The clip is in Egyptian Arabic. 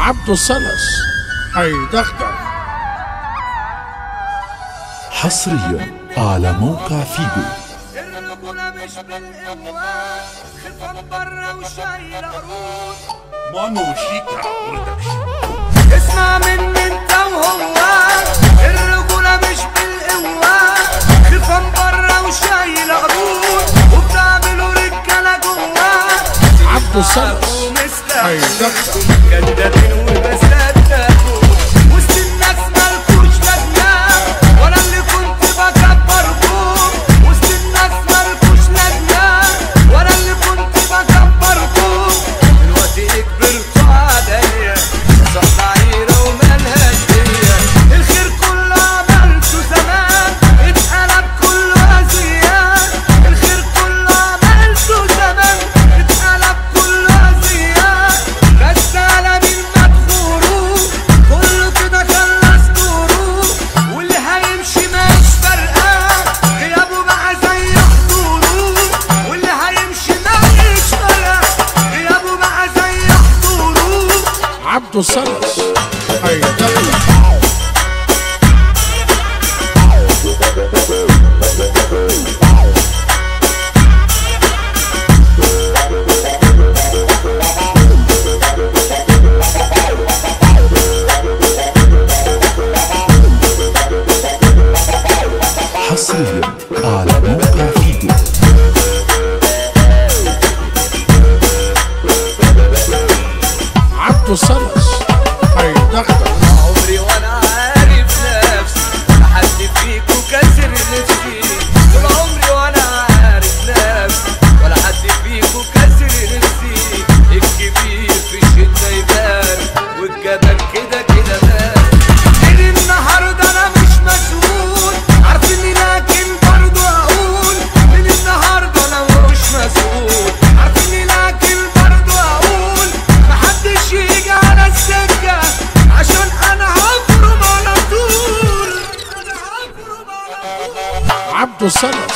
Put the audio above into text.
عبده سلس هيدغدغ حصريا على موقع فيجو الرجولة مش بالقوة خفان برا وشايل عروض مانو شيكا برودكشن اسمع مني انت وهو الرجولة مش بالقوة خفان برا وشايل عروض وبتعملوا رجالة جوا عبده سلس ومستحيل كدابين وبصدقوا وسط الناس مالكوش لازمة ولا اللي كنت بكبركم وسط الناس مالكوش لازمة ولا اللي كنت بكبركم دلوقتي كبرتوا عليا صح عيرة ومالهاش هي الخير كله عملته زمان اتقلب كله أزياء الخير كله عملته زمان اتقلب كله أزياء بس على مين ما تخوروا كله كده خلص دوره واللي هيمشي مش فارقة غيابه بقى زي حضوره واللي هيمشي مش فارقة غيابه بقى زي حضوره عبده سلس هيدغدغ حصريا على موقع فيجو عبده سلس هيدغدغ عمري وانا عارف نفسي حد فيكو كسر نفسي طول عمري وانا عارف نفسي ولا حد فيكو كسر نفسي الكبير في الشدة يبان والجبل كده كده بان من النهارده انا مش مسؤول عارفني لكن برضه اقول من النهارده انا مش مسؤول عارفني لكن برضه اقول محدش يجي على السكه عشان انا هفرم على طول انا هفرم على طول عبده سلس